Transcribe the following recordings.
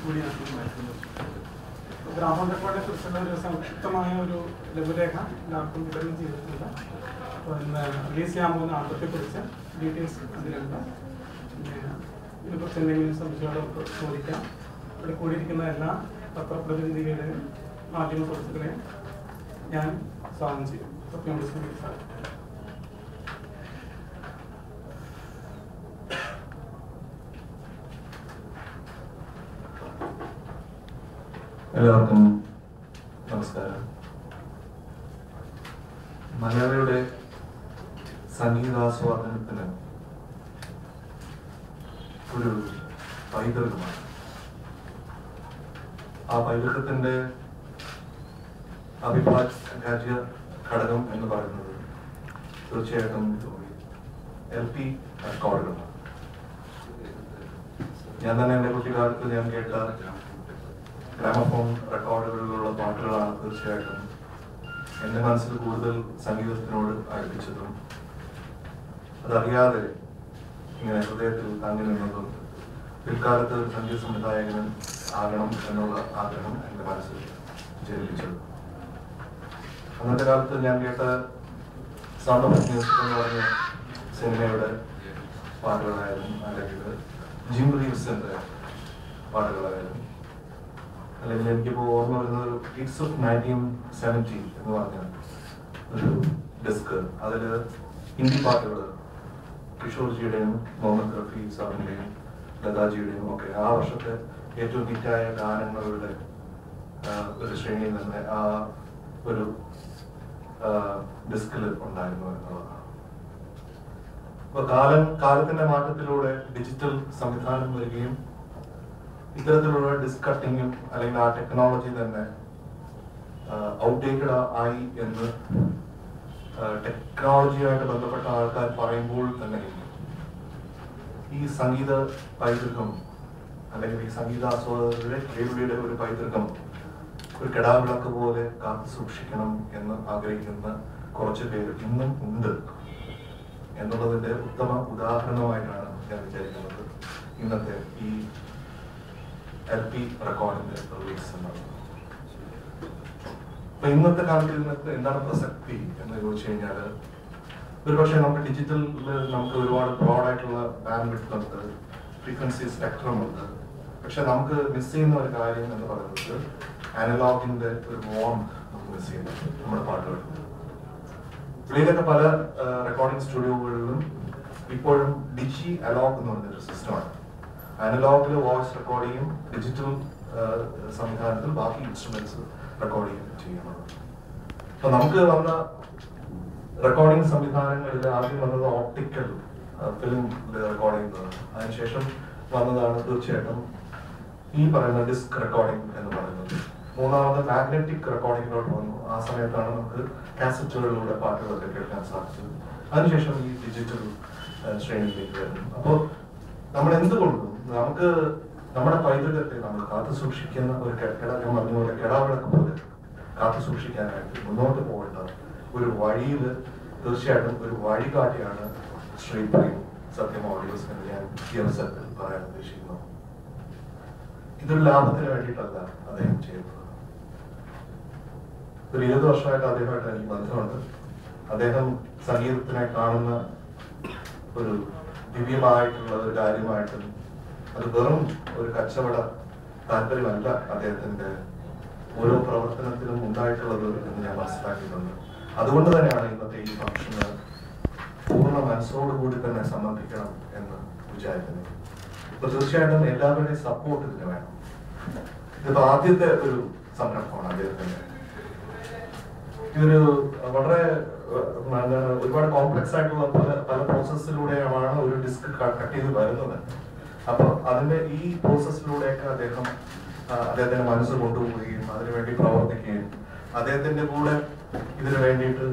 കൂടിയാണ് ഉണ്ടായിരുന്നത് ഗ്രാമ റെക്കോർഡിനെ കുറിച്ചുള്ള ഒരു സംക്ഷിപ്തമായ ഒരു ലഘുലേഖ എല്ലാവർക്കും വിതരണം ചെയ്തിട്ടുണ്ട് അപ്പോൾ ഇന്ന് റിലീസ് ചെയ്യാൻ പോകുന്ന ആൽബത്തെ കുറിച്ച് ഡീറ്റെയിൽസ് അതിലുണ്ട് പിന്നെ ഇതിനെക്കുറിച്ച് എന്തെങ്കിലും സംശയങ്ങളൊക്കെ ചോദിക്കാം ഇവിടെ കൂടിയിരിക്കുന്ന എല്ലാ പത്രപ്രതിനിധികളെയും മാധ്യമ സുഹൃത്തുക്കളെയും ഞാൻ സ്വാഗതം ചെയ്യും സത്യം സാർ എല്ലാവർക്കും നമസ്കാരം മലയാളിയുടെ സംഗീതാസ്വാദനത്തിന് ഒരു പൈതൃകമാണ് ആ പൈതൃകത്തിന്റെ അവിഭാജ്യ ഘടകം എന്ന് പറയുന്നത് തീർച്ചയായിട്ടും എൽ പി റെക്കോർഡുകളാണ് ഞാൻ തന്നെ എൻ്റെ കുട്ടിക്കാലത്ത് ഞാൻ കേട്ട ഗ്രാമഫോൺ റെക്കോർഡുകളിലുള്ള പാട്ടുകളാണ് തീർച്ചയായിട്ടും എൻ്റെ മനസ്സിൽ കൂടുതൽ സംഗീതത്തിനോട് അടുപ്പിച്ചതും അതറിയാതെ ഇങ്ങനെ ഹൃദയത്തിൽ തങ്ങി നിന്നതും പിൽക്കാലത്ത് ഒരു സംഗീത സംവിധായകനും ആകണം എന്നുള്ള ആഗ്രഹം എൻ്റെ മനസ്സിൽ ജനിപ്പിച്ചത് അന്നത്തെ കാലത്ത് ഞാൻ കേട്ട സൗണ്ട് ഓഫ് മ്യൂസിക് എന്ന് പറഞ്ഞ സിനിമയുടെ പാട്ടുകളായാലും അല്ലെങ്കിൽ ജിം റീവ്സിന്റെ പാട്ടുകളായാലും അല്ലെങ്കിൽ എനിക്കിപ്പോൾ ഓർമ്മ വരുന്നത് ഒരു കിഡ്സ് ഓഫ് നയൻറ്റീൻ സെവൻറ്റി എന്ന് പറഞ്ഞ ഒരു ഡിസ്ക് അതിൽ ഹിന്ദി പാട്ടുകൾ കിഷോർജിയുടെയും മുഹമ്മദ് റഫീ സാറിൻ്റെയും ലതാജിയുടെയും ഒക്കെ ആ വർഷത്തെ ഏറ്റവും ഹിറ്റായ ഗാനങ്ങളുടെ ആ, ഒരു ശ്രേണിയിൽ നിന്ന് ആ ഒരു ഡിസ്കിൽ ഉണ്ടായിരുന്നു എന്നുള്ളതാണ് അപ്പൊ കാലം കാലത്തിന്റെ മാറ്റത്തിലൂടെ ഡിജിറ്റൽ സംവിധാനം വരികയും ഇത്തരത്തിലുള്ള ഡിസ്ക് കട്ടിങ്ങും അല്ലെങ്കിൽ ആ ടെക്നോളജി തന്നെ ഔട്ട്ഡേറ്റഡ് ആയി എന്ന് ടെക്നോളജിയുമായിട്ട് ബന്ധപ്പെട്ട ആൾക്കാർ പറയുമ്പോൾ തന്നെ ഈ സംഗീത പൈതൃകം അല്ലെങ്കിൽ ഈ സംഗീതാസ്വാദകരുടെ കേൾവിയുടെ ഒരു പൈതൃകം ഒരു കെടാവിളക്ക് പോലെ കാത്തു സൂക്ഷിക്കണം എന്ന് ആഗ്രഹിക്കുന്ന കുറച്ച് പേര് ഇന്നും ഉണ്ട് എന്നുള്ളതിന്റെ ഉത്തമ ഉദാഹരണമായിട്ടാണ് ഞാൻ വിചാരിക്കുന്നത് ഇന്നത്തെ ഈ എൽ പി റെക്കോർഡിന്റെ റിലീസ് എന്നുള്ളത് അപ്പൊ ഇന്നത്തെ കാലത്ത് ഇതിനകത്ത് എന്താണ് പ്രസക്തി എന്ന് ചോദിച്ചു കഴിഞ്ഞാല് ഒരുപക്ഷെ നമുക്ക് ഡിജിറ്റലിൽ നമുക്ക് ഒരുപാട് ബ്രോഡ് ആയിട്ടുള്ള ബാൻഡ് വിഡ്ത്ത് ഉണ്ട് ഫ്രീക്വൻസി സ്പെക്ട്രം ഉണ്ട് പക്ഷെ നമുക്ക് മിസ് ചെയ്യുന്ന ഒരു കാര്യം എന്ന് പറയുന്നത് അനലോഗിന്റെ ഒരു വോം നമുക്ക് മിസ് ചെയ്യുന്നുണ്ട് നമ്മുടെ പാട്ടുകൾ വെളിയിലൊക്കെ പല റെക്കോർഡിംഗ് സ്റ്റുഡിയോകളിലും ഇപ്പോഴും ഡിജി അലോഗ് എന്ന് പറഞ്ഞൊരു സിസ്റ്റമാണ് അനലോഗിൽ വോയിസ് റെക്കോർഡ് ചെയ്യും ഡിജിറ്റൽ സംവിധാനത്തിൽ ബാക്കി ഇൻസ്ട്രുമെന്റ്സ് റെക്കോർഡ് ചെയ്യും ചെയ്യുന്നത് അപ്പൊ നമുക്ക് വന്ന റെക്കോർഡിംഗ് സംവിധാനങ്ങളിൽ ആദ്യം വന്നത് ഓപ്റ്റിക്കൽ ഫിലിം റെക്കോർഡ് ചെയ്യുന്നത് അതിനുശേഷം വന്നതാണ് തീർച്ചയായിട്ടും ഈ പറയുന്ന ഡിസ്ക് റെക്കോർഡിംഗ് എന്ന് പറയുന്നത് മൂന്നാമത് മാഗ്നറ്റിക് റെക്കോർഡിങ്ങിലോട്ട് വന്നു ആ സമയത്താണ് നമുക്ക് കാസറ്റുകളിലൂടെ പാട്ടുകളൊക്കെ കേൾക്കാൻ സാധിച്ചത് അതിനുശേഷം ഈ ഡിജിറ്റൽ ശ്രേണിയിലേക്ക് വരുന്നു അപ്പോൾ നമ്മൾ എന്തുകൊണ്ടും നമുക്ക് നമ്മുടെ പൈതൃകത്തെ നമ്മൾ കാത്തു സൂക്ഷിക്കുന്ന ഒരു കിട ഞാൻ പറഞ്ഞ പോലെ കിടാവിളക്ക് പോലെ കാത്തു സൂക്ഷിക്കാനായിട്ട് മുന്നോട്ട് പോകേണ്ട ഒരു വഴിയിൽ തീർച്ചയായിട്ടും ഒരു വഴികാട്ടിയാണ് ശ്രീ പ്രേം സത്യം ഓഡിയോസ് എന്ന് ഞാൻ ഈ അവസരത്തിൽ പറയാൻ ഉദ്ദേശിക്കുന്നു ഇതൊരു ലാഭത്തിന് വേണ്ടിയിട്ടല്ല അദ്ദേഹം ചെയ്യുന്നത് ഒരു ഇരുപത് വർഷമായിട്ട് അദ്ദേഹമായിട്ട് എനിക്ക് ബന്ധമുണ്ട് അദ്ദേഹം സംഗീതത്തിനെ കാണുന്ന ഒരു ദിവ്യമായിട്ടുള്ള ഒരു കാര്യമായിട്ടും അത് വെറും ഒരു കച്ചവട താല്പര്യമല്ല അദ്ദേഹത്തിന്റെ ഓരോ പ്രവർത്തനത്തിലും ഉണ്ടായിട്ടുള്ളത് എന്ന് ഞാൻ മനസ്സിലാക്കിയിട്ടുണ്ട് അതുകൊണ്ട് തന്നെയാണ് ഇന്നത്തെ ഈ ഫംഗ്ഷന് പൂർണ്ണ മനസ്സോടുകൂടി തന്നെ സംബന്ധിക്കണം എന്ന് വിചാരിക്കുന്നത് അപ്പൊ തീർച്ചയായിട്ടും എല്ലാവരുടെയും സപ്പോർട്ട് ഇതിന് വേണം ഇതിപ്പോ ആദ്യത്തെ ഒരു സംരംഭമാണ് അദ്ദേഹത്തിന്റെ ഇതൊരു വളരെ ഏഹ്, എന്താണ് ഒരുപാട് കോംപ്ലക്സ് ആയിട്ടുള്ള പല പല പ്രോസസ്സിലൂടെയാണ് ഒരു ഡിസ്ക് കട്ട് ചെയ്ത് വരുന്നത് അപ്പൊ അതിന്റെ ഈ പ്രോസസ്സിലൂടെയൊക്കെ അദ്ദേഹം ആ, അദ്ദേഹത്തിന്റെ മനസ്സ് കൊണ്ടുപോവുകയും അതിനുവേണ്ടി പ്രവർത്തിക്കുകയും അദ്ദേഹത്തിന്റെ കൂടെ ഇതിനു വേണ്ടിയിട്ട്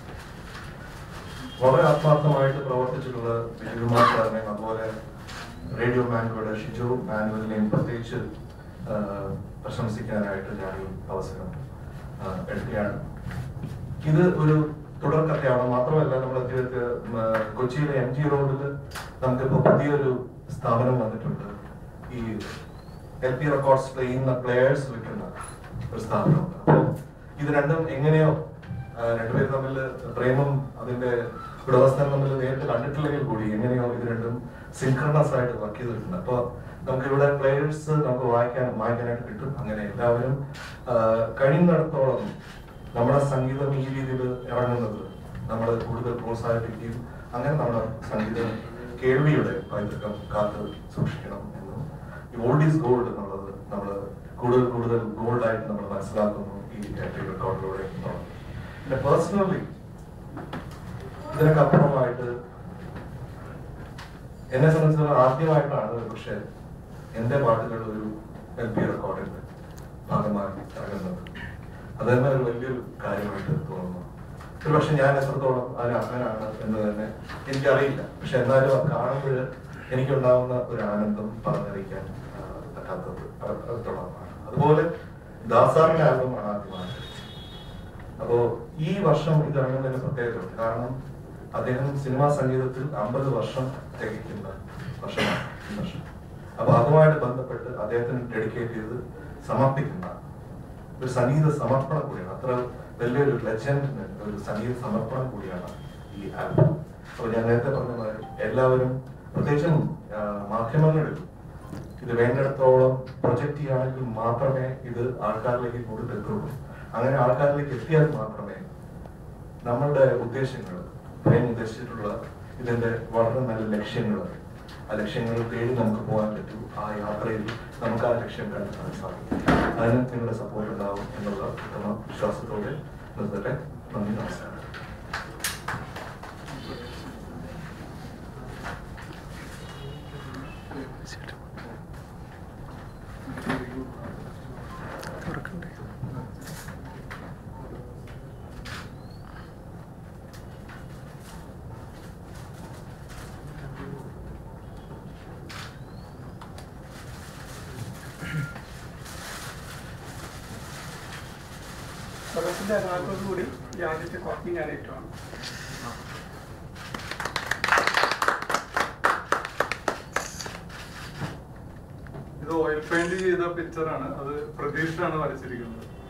വളരെ ആത്മാർത്ഥമായിട്ട് പ്രവർത്തിച്ചിട്ടുള്ള വിജയകുമാർ സാറിനെയും അതുപോലെ റേഡിയോ മാനുവയുടെ ഷിജു മാനുവലിനെയും പ്രത്യേകിച്ച് ആ, പ്രശംസിക്കാനായിട്ട് ഞാൻ ഈ അവസരം ആ, എടുക്കുകയാണ് ഇത് ഒരു തുടർക്കഥയാണ് മാത്രമല്ല നമ്മുടെ ജീവിതത്തിൽ കൊച്ചിയിലെ എം ജി റോഡിൽ നമുക്കിപ്പോ പുതിയൊരു സ്ഥാപനം വന്നിട്ടുണ്ട് ഈ എൽ പി റെക്കോർഡ്സ് പ്ലേ ചെയ്യുന്ന പ്ലേയേഴ്സ് വെക്കുന്ന ഒരു സ്ഥാപനമുണ്ട് അപ്പോൾ ഇത് രണ്ടും എങ്ങനെയോ ആ, രണ്ടുപേരും തമ്മിൽ പ്രേമം അതിന്റെ ഉടമസ്ഥൻ തമ്മിൽ നേരിട്ട് കണ്ടിട്ടില്ലെങ്കിൽ കൂടി എങ്ങനെയോ ഇത് രണ്ടും സിൻക്രണസ് ആയിട്ട് വർക്ക് ചെയ്തിട്ടുണ്ട് അപ്പോൾ നമുക്ക് ഇവിടെ പ്ലേയേഴ്സ് നമുക്ക് വായിക്കാൻ വായിക്കാനായിട്ട് കിട്ടും അങ്ങനെ എല്ലാവരും ആ, കഴിയുന്നിടത്തോളം നമ്മുടെ സംഗീതം ഈ രീതിയിൽ ഇറങ്ങുന്നത് നമ്മൾ കൂടുതൽ പ്രോത്സാഹിപ്പിക്കുകയും അങ്ങനെ നമ്മുടെ സംഗീത കേൾവിയുടെ പൈതൃകം കാത്ത് സൂക്ഷിക്കണം എന്നും ഈ ഓൾഡ് ഈസ് ഗോൾഡ് എന്നുള്ളത് നമ്മൾ കൂടുതൽ കൂടുതൽ ഗോൾഡ് ആയിട്ട് നമ്മൾ മനസ്സിലാക്കുന്നു ഈ റെക്കോർഡിലൂടെ എന്നുള്ളത് പിന്നെ പേഴ്സണലി ഇതിനൊക്കെ അപ്പുറമായിട്ട് എന്നെ സംബന്ധിച്ചിടത്തോളം ആദ്യമായിട്ടാണ് പക്ഷെ എന്റെ പാട്ടുകൾ ഒരു എൽ പി റെക്കോർഡിന്റെ ഭാഗമായി ഇറങ്ങുന്നത് അത് തന്നെ ഒരു വലിയൊരു കാര്യമായിട്ട് തോന്നുന്നു ഒരു പക്ഷെ ഞാൻ എത്രത്തോളം അതിന് അർഹനാണ് എന്ന് തന്നെ എനിക്കറിയില്ല പക്ഷെ എന്നാലും അത് കാണുമ്പോൾ എനിക്കുണ്ടാവുന്ന ഒരു ആനന്ദം പറഞ്ഞറിയിക്കാൻ ആ, പറ്റാത്തത് അത്രത്തോളമാണ് അതുപോലെ ദാസാറിന്റെ ആൽബമാണ് ആദ്യമായിട്ട് അപ്പോ ഈ വർഷം ഇത് ഇറങ്ങുന്നതിന് പ്രത്യേകതയുണ്ട് കാരണം അദ്ദേഹം സിനിമാ സംഗീതത്തിൽ അമ്പത് വർഷം തികയ്ക്കുന്ന വർഷമാണ് ഈ വർഷം അപ്പൊ അതുമായിട്ട് ബന്ധപ്പെട്ട് അദ്ദേഹത്തിന് ഡെഡിക്കേറ്റ് ചെയ്ത് സമർപ്പിക്കുന്ന ഒരു സംഗീത സമർപ്പണം കൂടിയാണ് അത്ര വലിയൊരു ലെജൻഡിന് ഒരു സംഗീത സമർപ്പണം കൂടിയാണ് ഈ ആൽബം അപ്പൊ ഞാൻ നേരത്തെ പറഞ്ഞ മാതിരി എല്ലാവരും പ്രത്യേകിച്ചും ആ, മാധ്യമങ്ങളിൽ ഇത് വേണ്ടിടത്തോളം പ്രൊജക്ട് ചെയ്യുകയാണെങ്കിൽ മാത്രമേ ഇത് ആൾക്കാരിലേക്ക് കൂടുതൽ എത്തുള്ളൂ അങ്ങനെ ആൾക്കാരിലേക്ക് എത്തിയാൽ മാത്രമേ നമ്മളുടെ ഉദ്ദേശങ്ങൾ ഞാൻ ഉദ്ദേശിച്ചിട്ടുള്ള ഇതിന്റെ വളരെ നല്ല ലക്ഷ്യങ്ങൾ ആ ലക്ഷ്യങ്ങൾ തേടി നമുക്ക് പോകാൻ പറ്റൂ ആ യാത്രയിൽ നമുക്ക് ആ ലക്ഷ്യം കണ്ടെത്താൻ സാധിക്കും അതിന് നിങ്ങളുടെ സപ്പോർട്ട് ഉണ്ടാവും എന്നുള്ള ഉത്തമ വിശ്വാസത്തോടെ നിർത്തട്ടെ നന്ദി നമസ്കാരം സദസ്സിന്റെ അനുവാദത്തോടു കൂടി ഈ ആദ്യത്തെ കോപ്പി ഞാൻ ഏറ്റുവാണ് ഇത് ഓയിൽ പെയിന്റ് ചെയ്ത പിക്ചറാണ് അത് പ്രതീക്ഷയാണ് വരച്ചിരിക്കുന്നത്